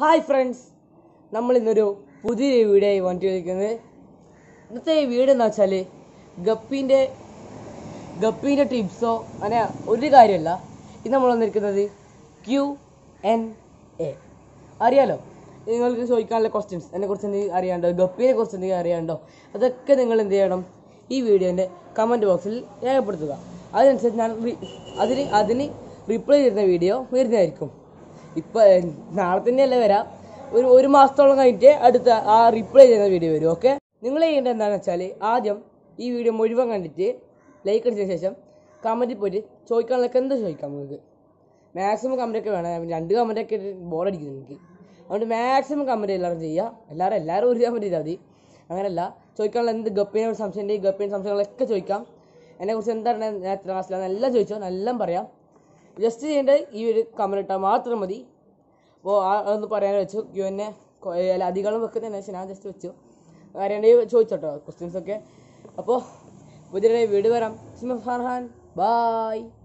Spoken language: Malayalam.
ഹായ് ഫ്രണ്ട്സ് നമ്മൾ ഇന്നൊരു പുതിയ വീഡിയോ ആയി വന്നിരിക്കുന്നത് ഇന്നത്തെ ഈ വീഡിയോ എന്ന് വെച്ചാൽ ഗപ്പീൻ്റെ ഗപ്പീൻ്റെ ടിപ്സോ അങ്ങനെ ഒരു കാര്യമല്ല ഇത് നമ്മൾ വന്നിരിക്കുന്നത് ക്യു എൻ എ അറിയാലോ നിങ്ങൾക്ക് ചോദിക്കാനുള്ള ക്വസ്റ്റ്യൻസ് എന്നെക്കുറിച്ച് എന്തെങ്കിലും അറിയാണ്ടോ ഗപ്പീനെ കുറിച്ച് എന്തെങ്കിലും അറിയാണ്ടോ അതൊക്കെ നിങ്ങൾ എന്ത് ചെയ്യണം ഈ വീഡിയോൻ്റെ കമൻറ്റ് ബോക്സിൽ രേഖപ്പെടുത്തുക അതിനനുസരിച്ച് ഞാൻ റി- അതിന് അതിന് റിപ്ലൈ ചെയ്യുന്ന വീഡിയോ വരുന്നതായിരിക്കും ഇപ്പം നാളെ തന്നെയല്ലേ വരാം ഒരു ഒരു മാസത്തോളം കഴിഞ്ഞിട്ട് അടുത്ത ആ റിപ്ലൈ ചെയ്യുന്ന വീഡിയോ വരും ഓക്കെ നിങ്ങൾ ചെയ്യേണ്ടത് എന്താണെന്ന് വെച്ചാൽ ആദ്യം ഈ വീഡിയോ മുഴുവൻ കണ്ടിട്ട് ലൈക്ക് അടിച്ചതിന് ശേഷം കമൻറ്റിൽ പോയിട്ട് ചോദിക്കാനുള്ളതൊക്കെ എന്ത് ചോദിക്കാം നിങ്ങൾക്ക് മാക്സിമം കമൻറ്റൊക്കെ വേണം ഞാൻ രണ്ട് കമൻറ്റൊക്കെ ബോറടിക്കുന്നു എനിക്ക് അതുകൊണ്ട് മാക്സിമം കമൻറ്റ് എല്ലാവരും ചെയ്യുക എല്ലാവരും എല്ലാവരും ഒരു കമൻറ്റ് ചെയ്താൽ മതി അങ്ങനെയല്ല ചോദിക്കാനുള്ള എന്ത് ഗപ്പിനെ ഒരു സംശയം ഉണ്ടെങ്കിൽ ഗപ്പിൻ്റെ സംശയങ്ങളൊക്കെ ചോദിക്കാം എന്നെക്കുറിച്ച് എന്താണ് ഞാൻ എത്ര ക്ലാസ്സിലാണ് എല്ലാം ചോദിച്ചോ എല്ലാം പറയാം ജസ്റ്റ് ചെയ്യേണ്ടത് ഈ ഒരു കമൻറ്റ് ഇട്ടാൽ മാത്രം മതി അപ്പോൾ ആ ഒന്ന് പറയാൻ വെച്ചു ക്യു എന്നെ അല്ല അധികം വെക്കുന്നതിന് ശേഷം ഞാൻ ജസ്റ്റ് വെച്ചു അറിയണ്ടെങ്കിൽ ചോദിച്ചോട്ടോ ക്വസ്റ്റ്യൻസ് ഒക്കെ അപ്പോൾ പുതിയ വീട് വരാം സിമ ഫർഹാൻ ബായ്